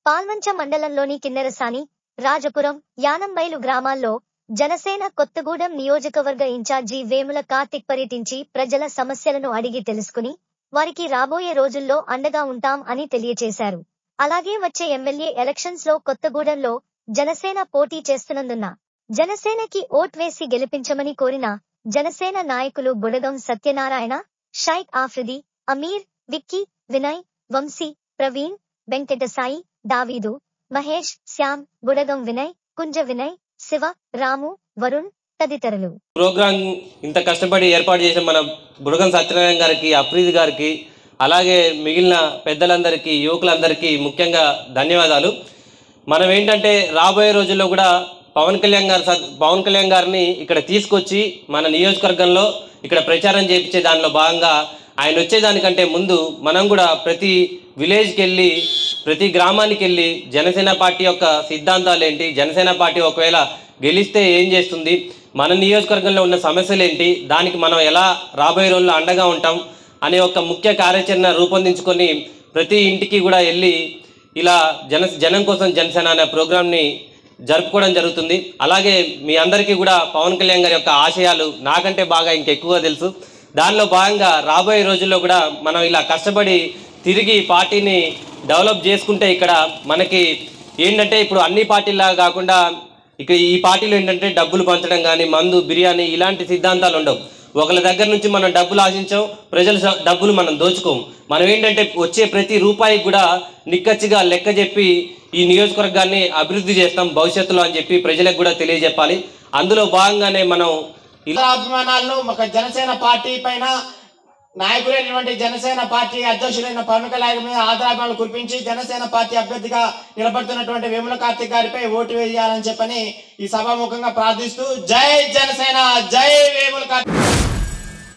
పాల్వంచ మండలంలోని కిన్నెరసాని రాజపురం యానంబైలు గ్రామాల్లో జనసేన కొత్తగూడెం నియోజకవర్గ ఇన్ఛార్జి వేముల కార్తిక్ పర్యటించి ప్రజల సమస్యలను అడిగి తెలుసుకుని వారికి రాబోయే రోజుల్లో అండగా ఉంటాం అని తెలియచేశారు అలాగే వచ్చే ఎమ్మెల్యే ఎలక్షన్స్ లో కొత్తగూడెంలో జనసేన పోటీ చేస్తున్నందున జనసేనకి ఓట్ వేసి గెలిపించమని కోరిన జనసేన నాయకులు బుడగం సత్యనారాయణ షైక్ ఆఫ్రిది అమీర్ విక్కీ వినయ్ వంశీ ప్రవీణ్ వెంకటసాయి దావీదు మహేష్ శ్యామ్ బుడగం వినయ్ కుంజ వినయ్ శివ రాము వరుణ్ తదితరులు ప్రోగ్రాం ఇంత కష్టపడి ఏర్పాటు చేసిన మన బుడగం సత్యనారాయణ గారికి అప్రీతి గారికి అలాగే మిగిలిన పెద్దలందరికీ యువకులందరికీ ముఖ్యంగా ధన్యవాదాలు మనం ఏంటంటే రాబోయే రోజుల్లో కూడా పవన్ కళ్యాణ్ గారు స- పవన్ కళ్యాణ్ గారిని ఇక్కడ తీసుకొచ్చి మన నియోజకవర్గంలో ఇక్కడ ప్రచారం చేయించే దానిలో భాగంగా ఆయన వచ్చేదానికంటే ముందు మనం కూడా ప్రతి విలేజ్కి వెళ్ళి ప్రతి గ్రామానికి వెళ్ళి జనసేన పార్టీ యొక్క సిద్ధాంతాలు ఏంటి జనసేన పార్టీ ఒకవేళ గెలిస్తే ఏం చేస్తుంది మన నియోజకవర్గంలో ఉన్న సమస్యలు ఏంటి దానికి మనం ఎలా రాబోయే రోజుల్లో అండగా ఉంటాం అనే ఒక ముఖ్య కార్యాచరణ రూపొందించుకొని ప్రతి ఇంటికి కూడా వెళ్ళి ఇలా జన జనం కోసం జనసేన అనే ప్రోగ్రామ్ని జరుపుకోవడం జరుగుతుంది అలాగే మీ అందరికీ కూడా పవన్ కళ్యాణ్ గారి యొక్క ఆశయాలు నాకంటే బాగా ఇంకెక్కువగా తెలుసు దానిలో భాగంగా రాబోయే రోజుల్లో కూడా మనం ఇలా కష్టపడి తిరిగి పార్టీని డెవలప్ చేసుకుంటే ఇక్కడ మనకి ఏంటంటే ఇప్పుడు అన్ని పార్టీలాగా కాకుండా ఇక ఈ పార్టీలో ఏంటంటే డబ్బులు పంచడం కానీ మందు బిర్యానీ ఇలాంటి సిద్ధాంతాలు ఉండవు ఒకళ్ళ దగ్గర నుంచి మనం డబ్బులు ఆశించాం ప్రజల స- డబ్బులు మనం దోచుకోం మనం ఏంటంటే వచ్చే ప్రతి రూపాయికి కూడా నిక్కచ్చిగా లెక్క చెప్పి ఈ నియోజకవర్గాన్ని అభివృద్ధి చేస్తాం భవిష్యత్తులో అని చెప్పి ప్రజలకు కూడా తెలియజెప్పాలి అందులో భాగంగానే మనం ఇలా ఇతర అభిమానాలను ఒక జనసేన పార్టీ పైన నాయకులైనటువంటి జనసేన పార్టీ అధ్యక్షులైన పవన్ కళ్యాణ్ మీద ఆదరాభిమానాలు కురిపించి జనసేన పార్టీ అభ్యర్థిగా నిలబడుతున్నటువంటి వేముల కార్తిక్ గారిపై ఓటు వేయాలని చెప్పని ఈ సభాముఖంగా ప్రార్థిస్తూ జై జనసేన జై వేముల కార్తిక్